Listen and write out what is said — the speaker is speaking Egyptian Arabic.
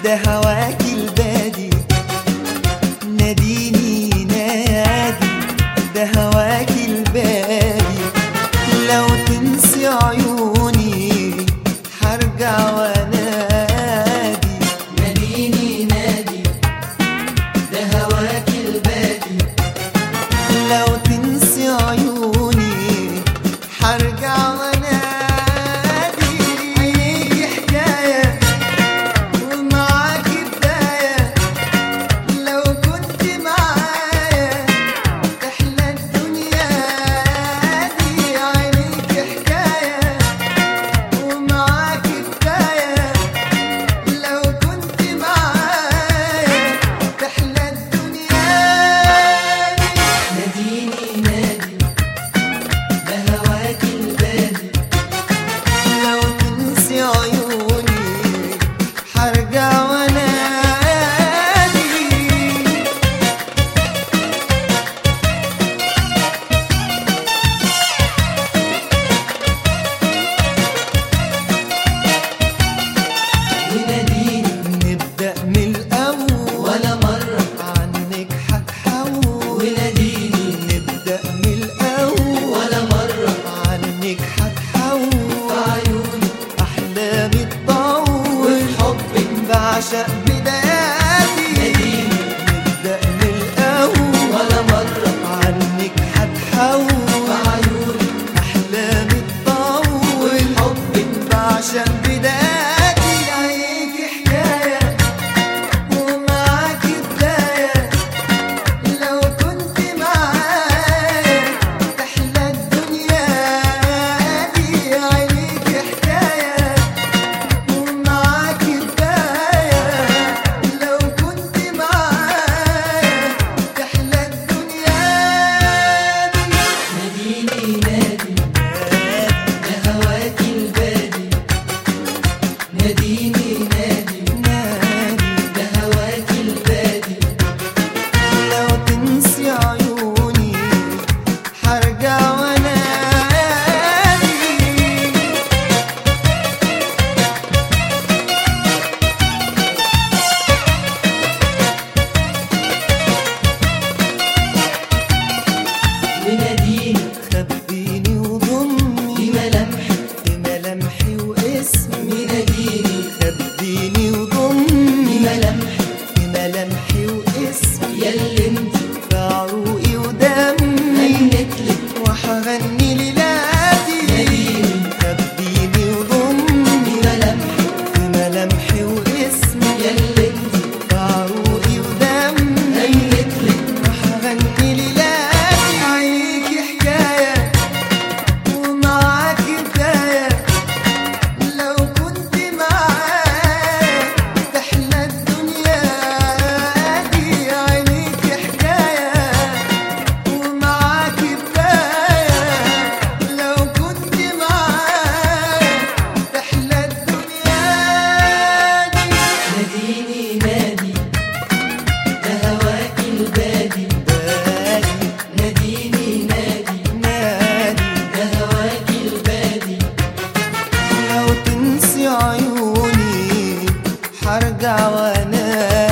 ده هواك البادي ناديني نادي ده هواك البادي لو تنسي عيوني هرجع وانادي ناديني نادي ده هواك البادي لو تنسي عيوني هرجع وانادي عينيكي حكاية ومعاكي بداية لو كنت معايا تحلى الدنيا دي عينيكي حكاية ومعاكي بداية لو كنت معايا تحلى الدنيا دي ناديني نادي ده هواك البادي لو تنسي عيوني هرجع وانادي وناديني نبدأ من الأول ولا مرة عنك هتحول وناديني نبدأ من الأول ولا مرة عنك هتحول عيوني أحلامي تطول وحبك بعشق بداياتي ناديني نبدأ من الأول ولا مرة عنك هتحول عيوني أحلامي تطول وحبك بعشق بداياتي عليكي حكاية ومعاكي بداية لو كنت معايا تحلى الدنيا دي عليكي حكاية ومعاكي بداية لو كنت معايا تحلى الدنيا دي ناديني نادي ده هواك البادي ناديني نادي نادي ده هواك البادي لو تنسي عيوني هرجع وانادي وناديني خبيني وضمي بملامحك في ملامحي واسمي وناديني خبيني وضمي بملامحك في ملامحي واسمي ياللي انت في عروقي ودمي غنتلك وحغني ليلاتي ناديني خبيني وضمي بملامحك في ملامحي واسمي ياللي انت في عروقي ودمي غنتلك وحغني ليلاتي عليكي حكاية ومعاكي بداية لو كنت معايا تحلى الدنيا دي عليكي حكاية ومعاكي بداية لو كنت معايا تحلى الدنيا دي ناديني نادي ده هواك البادي بادي ناديني نادي نادي ده هواك البادي لو تنسي عيوني هرجع وانادي